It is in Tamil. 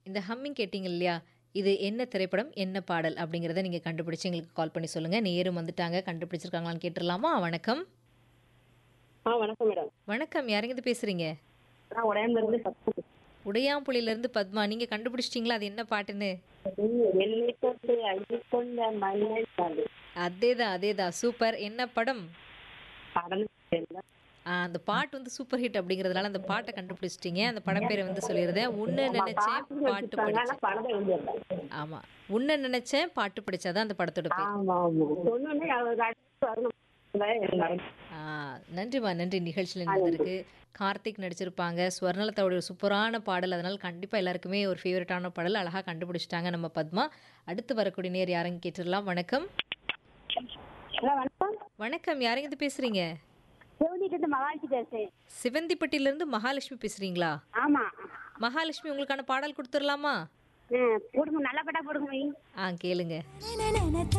இந்த ஹம்மிங் கேட்டீங்க இல்லையா இது என்ன திரைப்படம் என்ன பாடல் அப்படிங்கிறத நீங்கள் கண்டுபிடிச்சு எங்களுக்கு கால் பண்ணி சொல்லுங்கள் நேரும் வந்துட்டாங்க கண்டுபிடிச்சிருக்காங்களான்னு கேட்டுடலாமா வணக்கம் ஆ வணக்கம் மேடம் வணக்கம் யாருங்கிட்ட பேசுகிறீங்க நான் உடையாம இருந்து பத்து உடையாம்புலியிலேருந்து பத்மா நீங்கள் கண்டுபிடிச்சிட்டிங்களா அது என்ன பாட்டுன்னு வெள்ளை தொட்டு அள்ளிக்கொண்ட மன்னன் சாமி. அதே தான் அதே தான் சூப்பர் என்ன படம் படம் தெரியல. ஆ, அந்த பாட்டு வந்து சூப்பர் ஹிட் அப்படிங்கிறதுனால அந்த பாட்டை கண்டுபிடிச்சிட்டீங்க அந்த படம் பேரை வந்து சொல்லிடுறேன் உன்னை நினைச்சேன் பாட்டு பாட்டு வச்சிருக்காங்க, ஆனா படிச்சேன் படத்தை வந்து இல்லை. ஆமா உன்னை நினைச்சேன் பாட்டு படிச்சாதான் அந்த படத்தோட பேர் ஆமா ஆமா சொன்னோன்னே அவர் அடுத்து வரணும் எனக்கு மறந்து. ஆ, நன்றிம்மா நன்றி நிகழ்ச்சியில் இருந்ததற்கு கார்த்திக் நடிச்சிருப்பாங்க ஸ்வர்ணலதாவுடைய ஒரு சூப்பரான பாடல் அதனால கண்டிப்பாக எல்லாருக்குமே ஒரு ஃபேவரட்டான பாடல் அழகாக கண்டுபிடிச்சிட்டாங்க நம்ம பத்மா அடுத்து வரக்கூடிய நேர் யாருங்க கேட்டுடலாம் வணக்கம் ஹலோ வணக்கம் வணக்கம் யாருங்க இது பேசுறீங்க சிவனிட்டு இருந்து மகாலட்சுமி பேசுறேன் சிவந்திப்பட்டியிலேருந்து மகாலட்சுமி பேசுறீங்களா ஆமா மகாலட்சுமி உங்களுக்கான பாடல் கொடுத்துடலாமா ஆ, போடுங்க நல்ல பட்டா போடுங்க ஆ கேளுங்க நனநனத